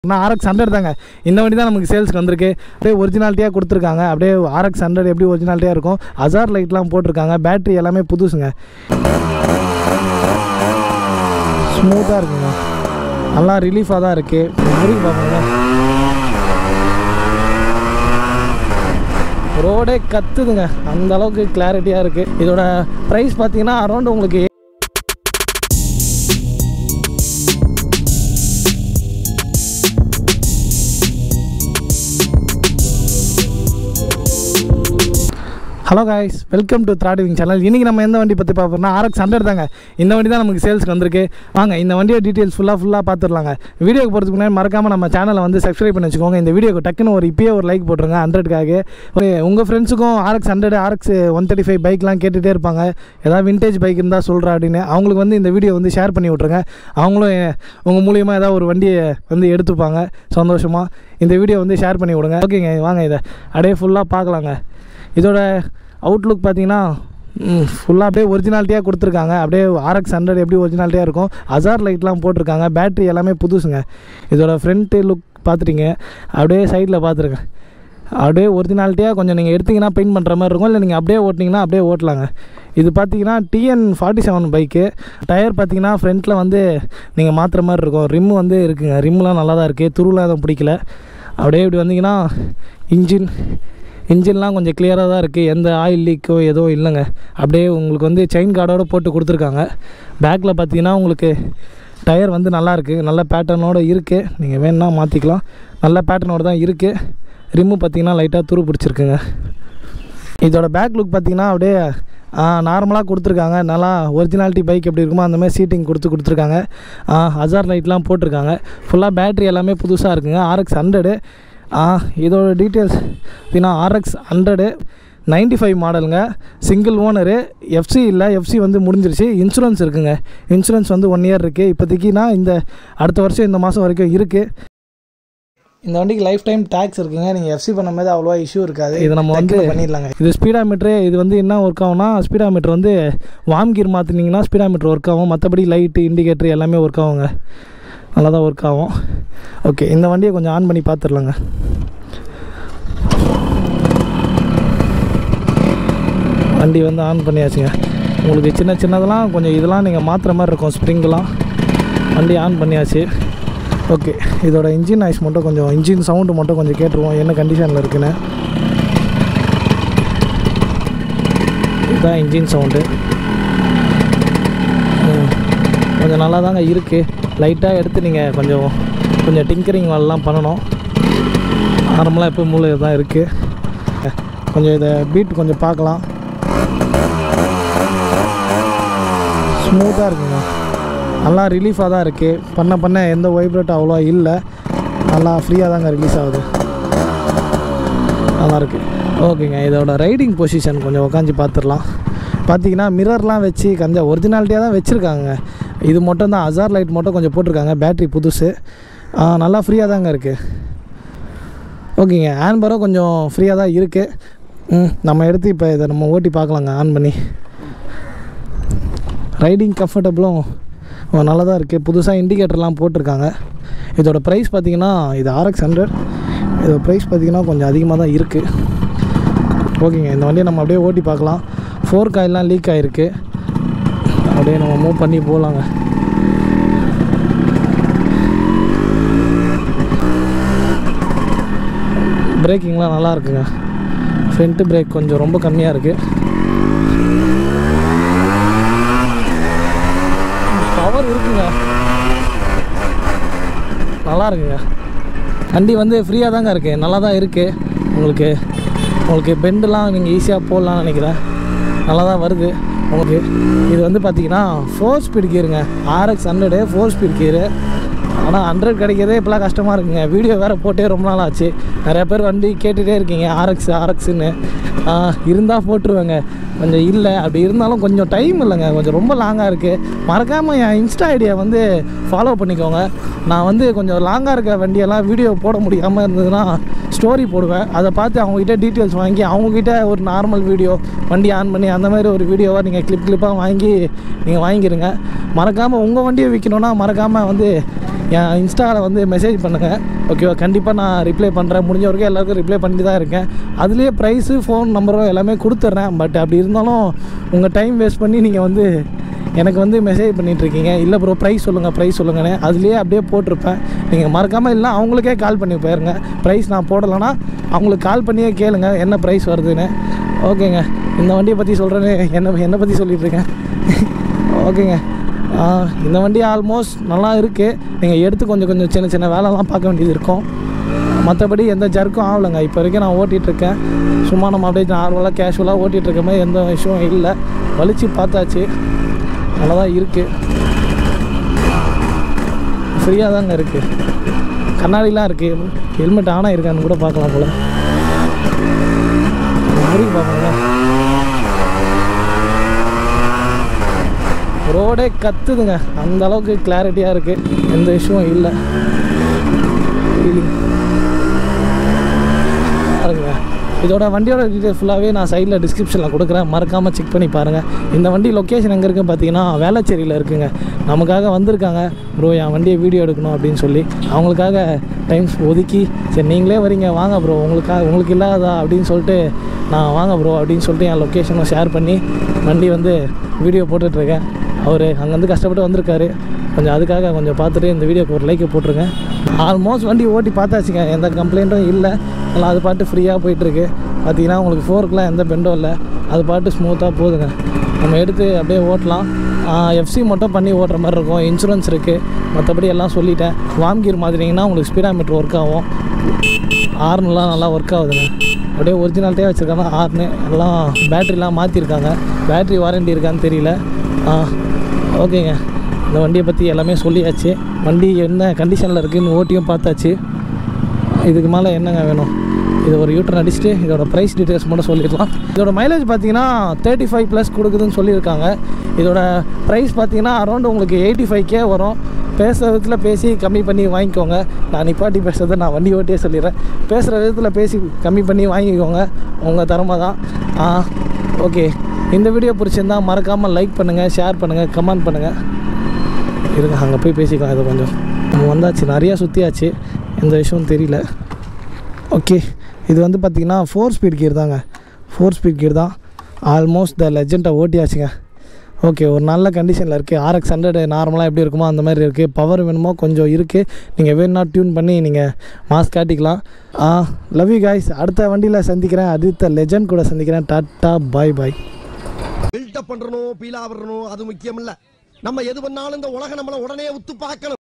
நான் RX hundred தாங்க இந்த வண்டி தான் நமக்கு சேல்ஸ்க்கு வந்திருக்கு அப்படியே ஒரிஜினாலிட்டியாக கொடுத்துருக்காங்க அப்படியே ஆர்எக்ஸ் ஹண்ட்ரட் எப்படி ஒரிஜினாலிட்டியாக இருக்கும் அசார் லைட்லாம் போட்டிருக்காங்க பேட்டரி எல்லாமே புதுசுங்க ஸ்மூத்தாக இருக்குங்க நல்லா ரிலீஃபாக தான் இருக்குது முருகி பார்க்கணுங்க ரோடே கத்துதுங்க அந்த அளவுக்கு கிளாரிட்டியாக இருக்குது இதோட ப்ரைஸ் பார்த்தீங்கன்னா அரௌண்ட் உங்களுக்கு ஹலோ காய்ஸ் வெல்கம் டு த்ராடிவிங் சேனல் இன்றைக்கி நம்ம எந்த வண்டி பற்றி பார்ப்போம்னா ஆர்எக்ஸ் ஹண்ட்ரட் தாங்க இந்த வண்டி தான் நமக்கு சேல்ஸ்க்கு வந்திருக்கு வாங்க இந்த வண்டியோட டீட்டெயில்ஸ் ஃபுல்லாக ஃபுல்லாக பார்த்துடலாங்க வீடியோக்கு போகிறதுக்கு முன்னாடி மறக்காமல் நம்ம சேனலை வந்து சப்ஸ்கிரைப் பண்ணி வச்சுக்கோங்க இந்த வீடியோக்கு டக்குன்னு ஒரு இப்பயே ஒரு லைக் போட்டுருங்க ஹண்ட்ரட்காக ஒரு உங்கள் ஃப்ரெண்ட்ஸுக்கும் RX hundred RX one thirty five பைக்லாம் கேட்டுகிட்டே இருப்பாங்க ஏதாவது விண்டேஜ் பைக் இருந்தால் சொல்கிறா அப்படின்னு அவங்களுக்கு வந்து இந்த வீடியோ வந்து ஷேர் பண்ணி விட்ருங்க அவங்களும் உங்கள் மூலியமாக ஏதாவது ஒரு வண்டியை வந்து எடுத்துப்பாங்க சந்தோஷமாக இந்த வீடியோ வந்து ஷேர் பண்ணி விடுங்க ஓகேங்க வாங்க இதை அப்படியே ஃபுல்லாக பார்க்கலாங்க இதோட அவுட்லுக் பார்த்தீங்கன்னா ஃபுல்லாக அப்படியே ஒரிஜினாலிட்டியாக கொடுத்துருக்காங்க அப்படியே ஆர்எக்ஸ் ஹண்ட்ரட் எப்படி ஒரிஜினாலிட்டியாக இருக்கும் அசார் லைட்லாம் போட்டிருக்காங்க பேட்டரி எல்லாமே புதுசுங்க இதோட ஃப்ரண்ட்டு லுக் பார்த்துட்டீங்க அப்படியே சைடில் பார்த்துருங்க அப்படியே ஒரிஜினாலிட்டியாக கொஞ்சம் நீங்கள் எடுத்தீங்கன்னா பெயிண்ட் பண்ணுற மாதிரி இருக்கும் இல்லை நீங்கள் அப்படியே ஓட்டினீங்கன்னா அப்படியே ஓட்டலாங்க இது பார்த்தீங்கன்னா TN forty seven bike tyre பார்த்தீங்கன்னா ஃப்ரண்ட்டில் வந்து நீங்கள் மாற்றுற மாதிரி இருக்கும் ரிம்மு வந்து இருக்குங்க ரிம்முலாம் நல்லா தான் இருக்குது துருவெலாம் எதுவும் பிடிக்கல அப்படியே இப்படி வந்தீங்கன்னா இன்ஜின் இன்ஜின்லாம் கொஞ்சம் கிளியராக தான் இருக்குது எந்த ஆயில் லீக்கோ எதுவும் இல்லைங்க அப்படியே உங்களுக்கு வந்து செயின் கார்டோடு போட்டு கொடுத்துருக்காங்க பேக்கில் பார்த்தீங்கன்னா உங்களுக்கு டயர் வந்து நல்லா இருக்குது நல்ல பேட்டர்னோடு இருக்குது நீங்கள் வேணும்னா மாற்றிக்கலாம் நல்ல பேட்டர்னோடு தான் இருக்குது ரிம்மு பார்த்தீங்கன்னா லைட்டாக துரு பிடிச்சிருக்குங்க இதோட பேக் லுக் பார்த்தீங்கன்னா அப்படியே நார்மலாக கொடுத்துருக்காங்க நல்லா ஒரிஜினாலிட்டி பைக் எப்படி இருக்குமோ அந்த மாதிரி சீட்டிங் கொடுத்து கொடுத்துருக்காங்க ஹசார் லைட்லாம் போட்டிருக்காங்க ஃபுல்லாக பேட்ரி எல்லாமே புதுசாக இருக்குங்க ஆர்எக்ஸ் ஹண்ட்ரடு இதோட டீட்டெயில்ஸ் பார்த்தீங்கன்னா ஆர்எக்ஸ் ஹண்ட்ரடு நைன்டி ஃபைவ் மாடலுங்க சிங்கிள் ஓனரு எஃப்சி இல்லை எஃப்சி வந்து முடிஞ்சிருச்சு இன்சூரன்ஸ் இருக்குங்க இன்சூரன்ஸ் வந்து ஒன் இயர் இருக்குது இப்போதைக்குனா இந்த அடுத்த வருஷம் இந்த மாதம் வரைக்கும் இருக்குது இந்த வண்டிக்கு லைஃப் டைம் டேக்ஸ் இருக்குங்க நீங்கள் எஃப்சி பண்ணும்போது அவ்வளோவா இஷ்யூ இருக்காது இது நம்ம வந்து பண்ணிடலாங்க இது ஸ்பீடா மீட்ரு இது வந்து என்ன ஒர்க் ஆகும்னா ஸ்பீடா மீட்ரு வந்து வாம் கீர் மாற்றினீங்கன்னா ஸ்பீடா மீட்ரு ஒர்க் ஆகும் மற்றபடி லைட்டு இண்டிகேட்டர் எல்லாமே ஒர்க் ஆகுங்க நல்லா தான் ஒர்க் ஆகும் ஓகே இந்த வண்டியை கொஞ்சம் ஆன் பண்ணி பார்த்துடலாங்க வண்டி வந்து ஆன் பண்ணியாச்சுங்க உங்களுக்கு சின்ன சின்னதெல்லாம் கொஞ்சம் இதெல்லாம் நீங்கள் மாற்றுற மாதிரி இருக்கும் ஸ்ப்ரிங்கெலாம் வண்டி ஆன் பண்ணியாச்சு ஓகே இதோட இன்ஜின் நாய்ஸ் மட்டும் கொஞ்சம் இன்ஜின் சவுண்டு மட்டும் கொஞ்சம் கேட்டுருவோம் என்ன கண்டிஷனில் இருக்குன்னு இதுதான் இன்ஜின் சவுண்டு கொஞ்சம் நல்லா தாங்க இருக்குது லைட்டாக எடுத்து நீங்கள் கொஞ்சம் கொஞ்சம் டிங்கரிங் வேலைலாம் பண்ணணும் நார்மலாக இப்போ மூளை தான் இருக்குது கொஞ்சம் இதை பீட் கொஞ்சம் பார்க்கலாம் ஸ்மூத்தாக இருக்குங்க நல்லா ரிலீஃபாக தான் இருக்குது பண்ண பண்ண எந்த வைப்ரேட் அவ்வளோவா இல்லை நல்லா ஃப்ரீயாக தாங்க ரிலீஸ் ஆகுது நல்லா இருக்குது ஓகேங்க இதோட ரைடிங் பொசிஷன் கொஞ்சம் உக்காந்து பார்த்துடலாம் பார்த்தீங்கன்னா மிரர்லாம் வச்சு கொஞ்சம் ஒரிஜினாலிட்டியாக தான் வச்சுருக்காங்க இது மட்டும் தான் அசார் லைட் மட்டும் கொஞ்சம் போட்டிருக்காங்க பேட்ரி புதுசு நல்லா ஃப்ரீயாக தாங்க இருக்குது ஓகேங்க ஹேண்ட்பரும் கொஞ்சம் ஃப்ரீயாக தான் இருக்குது ம் நம்ம எடுத்து இப்போ இதை நம்ம ஓட்டி பார்க்கலாங்க ஆன் பண்ணி ரைடிங் கம்ஃபர்டபுளும் நல்லா தான் இருக்குது புதுசாக இண்டிகேட்டர்லாம் போட்டிருக்காங்க இதோட ப்ரைஸ் பார்த்திங்கன்னா இது ஆர்எக்ஸ் ஹண்ட்ரட் இதோட ப்ரைஸ் பார்த்திங்கன்னா கொஞ்சம் அதிகமாக தான் இருக்குது ஓகேங்க இந்த வண்டியை நம்ம அப்படியே ஓட்டி பார்க்கலாம் ஃபோர் காயிலாம் லீக் ஆகிருக்கு அப்படியே நம்ம மூவ் பண்ணி போகலாங்க பிரேக்கிங்லாம் நல்லா இருக்குங்க ஃப்ரண்ட்டு பிரேக் கொஞ்சம் ரொம்ப கம்மியாக இருக்குது பவர் இருக்குங்க நல்லா இருக்குங்க வண்டி வந்து ஃப்ரீயாக தாங்க இருக்குது நல்லா தான் இருக்குது உங்களுக்கு உங்களுக்கு பெண்டெலாம் நீங்கள் ஈஸியாக போடலாம்னு நினைக்கிறேன் நல்லா தான் வருது உங்களுக்கு இது வந்து பார்த்தீங்கன்னா ஃபோர் ஸ்பீட் கீருங்க RX hundred four speed gear ஆனால் ஹண்ட்ரட் கிடைக்கிறதே இப்போலாம் கஷ்டமாக இருக்குங்க வீடியோ வேறு போட்டே ரொம்ப நாள் ஆச்சு நிறையா பேர் வண்டி கேட்டுகிட்டே இருக்கீங்க ஆர்எக்ஸ் ஆர்எக்ஸுன்னு இருந்தால் போட்டுருவேங்க கொஞ்சம் இல்லை அப்படி இருந்தாலும் கொஞ்சம் டைம் இல்லைங்க கொஞ்சம் ரொம்ப லாங்காக இருக்குது மறக்காமல் என் இன்ஸ்டா ஐடியா வந்து ஃபாலோ பண்ணிக்கோங்க நான் வந்து கொஞ்சம் லாங்காக இருக்க வண்டியெல்லாம் வீடியோ போட முடியாமல் இருந்ததுன்னா ஸ்டோரி போடுவேன் அதை பார்த்து அவங்கக்கிட்ட டீட்டெயில்ஸ் வாங்கி அவங்கக்கிட்ட ஒரு நார்மல் வீடியோ வண்டி ஆன் பண்ணி அந்த மாதிரி ஒரு வீடியோவை நீங்கள் கிளிப் கிளிப்பாக வாங்கி நீங்கள் வாங்கிக்கிறங்க மறக்காமல் உங்கள் வண்டியை விற்கணுன்னா மறக்காமல் வந்து என் இன்ஸ்டாவில் வந்து மெசேஜ் பண்ணுங்கள் ஓகேவா கண்டிப்பாக நான் ரிப்ளை பண்ணுறேன் முடிஞ்ச வரைக்கும் எல்லாருக்கும் ரிப்ளை பண்ணிட்டு தான் இருக்கேன் அதுலேயே ப்ரைஸு ஃபோன் நம்பரும் எல்லாமே கொடுத்துட்றேன் பட் அப்படி இருந்தாலும் உங்கள் டைம் வேஸ்ட் பண்ணி நீங்கள் வந்து எனக்கு வந்து மெசேஜ் பண்ணிகிட்ருக்கீங்க இல்லை ப்ரோ ப்ரைஸ் சொல்லுங்கள் ப்ரைஸ் சொல்லுங்கன்னு அதுலேயே அப்படியே போட்டிருப்பேன் நீங்கள் மறக்காமல் இல்லை அவங்களுக்கே கால் பண்ணி போயிருங்க ப்ரைஸ் நான் போடலைன்னா அவங்களுக்கு கால் பண்ணியே கேளுங்க என்ன ப்ரைஸ் வருதுன்னு ஓகேங்க இந்த வண்டியை பற்றி சொல்கிறேன்னு என்ன என்னை பற்றி சொல்லிட்டு இருக்கேன் ஓகேங்க ஆ, இந்த வண்டி ஆல்மோஸ்ட் நல்லா இருக்குது நீங்கள் எடுத்து கொஞ்சம் கொஞ்சம் சின்ன சின்ன வேலைலாம் பார்க்க வேண்டியது இருக்கும் மற்றபடி எந்த ஜர்க்கும் ஆகலைங்க இப்போ வரைக்கும் நான் ஓட்டிகிட்ருக்கேன் சும்மா நம்ம அப்படியே நார்மலாக கேஷுவலாக ஓட்டிகிட்ருக்க மாதிரி எந்த விஷயம் இல்லை வலிச்சு பார்த்தாச்சு நல்லா தான் இருக்குது ஃப்ரீயாக தாங்க இருக்குது கண்ணாடிலாம் இருக்குது ஹெல்மெட் ஆனாக இருக்கான்னு கூட பார்க்கலாம் போல் முருகி பார்க்கணுங்களா ரோடே கத்துதுங்க அந்த அளவுக்கு கிளாரிட்டியாக இருக்குது எந்த இஷ்யூவும் இல்லை ஃபீலிங் பாருங்க இதோட வண்டியோட டீட்டெயில் ஃபுல்லாகவே நான் சைடில் டிஸ்கிரிப்ஷனில் கொடுக்குறேன் மறக்காமல் செக் பண்ணி பாருங்கள் இந்த வண்டி லொக்கேஷன் எங்கே இருக்குன்னு பார்த்தீங்கன்னா வேளச்சேரியில் இருக்குங்க நமக்காக வந்திருக்காங்க ப்ரோ என் வண்டியை வீடியோ எடுக்கணும் அப்படின்னு சொல்லி அவங்களுக்காக டைம்ஸ் ஒதுக்கி சரி நீங்களே வரீங்க வாங்க ப்ரோ உங்களுக்காக உங்களுக்கு இல்லாததா அப்படின்னு சொல்லிட்டு நான் வாங்க ப்ரோ அப்படின்னு சொல்லிட்டு என் லொக்கேஷனை ஷேர் பண்ணி வண்டி வந்து வீடியோ போட்டுட்ருக்கேன் அவர் அங்கேருந்து கஷ்டப்பட்டு வந்திருக்காரு கொஞ்சம் அதுக்காக கொஞ்சம் பார்த்துட்டு இந்த வீடியோக்கு ஒரு லைக்கை போட்டுருங்க ஆல்மோஸ்ட் வண்டி ஓட்டி பார்த்தாச்சுங்க எந்த கம்ப்ளைண்ட்டும் இல்லை நல்லா அது பாட்டு ஃப்ரீயாக போயிட்டுருக்கு பார்த்தீங்கன்னா உங்களுக்கு ஃபோர்க்கெலாம் எந்த பெண்டும் இல்லை அது பாட்டு ஸ்மூத்தாக போகுதுங்க நம்ம எடுத்து அப்படியே ஓட்டலாம் எஃப்சி மட்டும் பண்ணி ஓட்டுற மாதிரி இருக்கும் இன்சூரன்ஸ் இருக்குது மற்றபடி எல்லாம் சொல்லிட்டேன் வார்ம் கீர் மாதிரிங்கன்னா உங்களுக்கு ஸ்பீடா மீட்டர் ஒர்க் ஆகும் ஹார்ன்லாம் நல்லா ஒர்க் ஆகுதுங்க அப்படியே ஒரிஜினாலிட்டியாக வச்சுருக்காங்க ஹார்னு எல்லாம் பேட்ரிலாம் மாற்றிருக்காங்க பேட்ரி வாரண்டி இருக்கான்னு தெரியல ஆ ஓகேங்க இந்த வண்டியை பற்றி எல்லாமே சொல்லியாச்சு வண்டி என்ன கண்டிஷனில் இருக்குதுன்னு ஓட்டியும் பார்த்தாச்சு இதுக்கு மேலே என்னங்க வேணும் இது ஒரு யூட்டர் அடிச்சுட்டு இதோட ப்ரைஸ் டீட்டெயில்ஸ் மட்டும் சொல்லிடலாம் இதோட மைலேஜ் பார்த்தீங்கன்னா தேர்ட்டி ஃபைவ் ப்ளஸ் கொடுக்குதுன்னு சொல்லியிருக்காங்க இதோட ப்ரைஸ் பார்த்தீங்கன்னா அரௌண்ட் உங்களுக்கு எயிட்டி ஃபைவ் கே வரும் பேசுகிற விதத்தில் பேசி கம்மி பண்ணி வாங்கிக்கோங்க நான் நிப்பாட்டி பேசுகிறத நான் வண்டி ஓட்டியே சொல்லிடுறேன் பேசுகிற விதத்தில் பேசி கம்மி பண்ணி வாங்கிக்கோங்க உங்கள் திறமை தான் ஆ ஓகே இந்த வீடியோ பிடிச்சிருந்தா மறக்காமல் லைக் பண்ணுங்கள் ஷேர் பண்ணுங்கள் கமெண்ட் பண்ணுங்கள் இருங்க அங்கே போய் பேசிக்கலாம் இது கொஞ்சம் நம்ம வந்தாச்சு நிறையா சுற்றியாச்சு எந்த விஷயமும் தெரியல ஓகே இது வந்து பார்த்திங்கன்னா ஃபோர் ஸ்பீட் கீர் தாங்க ஃபோர் ஸ்பீட் கீர் தான் ஆல்மோஸ்ட் த லெஜெண்டை ஓட்டியாச்சுங்க ஓகே ஒரு நல்ல கண்டிஷனில் இருக்குது ஆர்எக்ஸ் ஹண்ட்ரட் நார்மலாக எப்படி இருக்குமோ அந்த மாதிரி இருக்குது பவர் வேணுமோ கொஞ்சம் இருக்குது நீங்கள் வேணும்னா டியூன் பண்ணி நீங்கள் மாஸ் காட்டிக்கலாம் லவ் யூ காய்ஸ் அடுத்த வண்டியில் சந்திக்கிறேன் அடுத்த லெஜண்ட் கூட சந்திக்கிறேன் டாட்டா பாய் பாய் பில்டப் பண்றணும் பீலா வரணும் அது முக்கியம் இல்ல நம்ம எது பண்ணாலும் இந்த உலகம் நம்மள உடனே உத்து பார்க்கணும்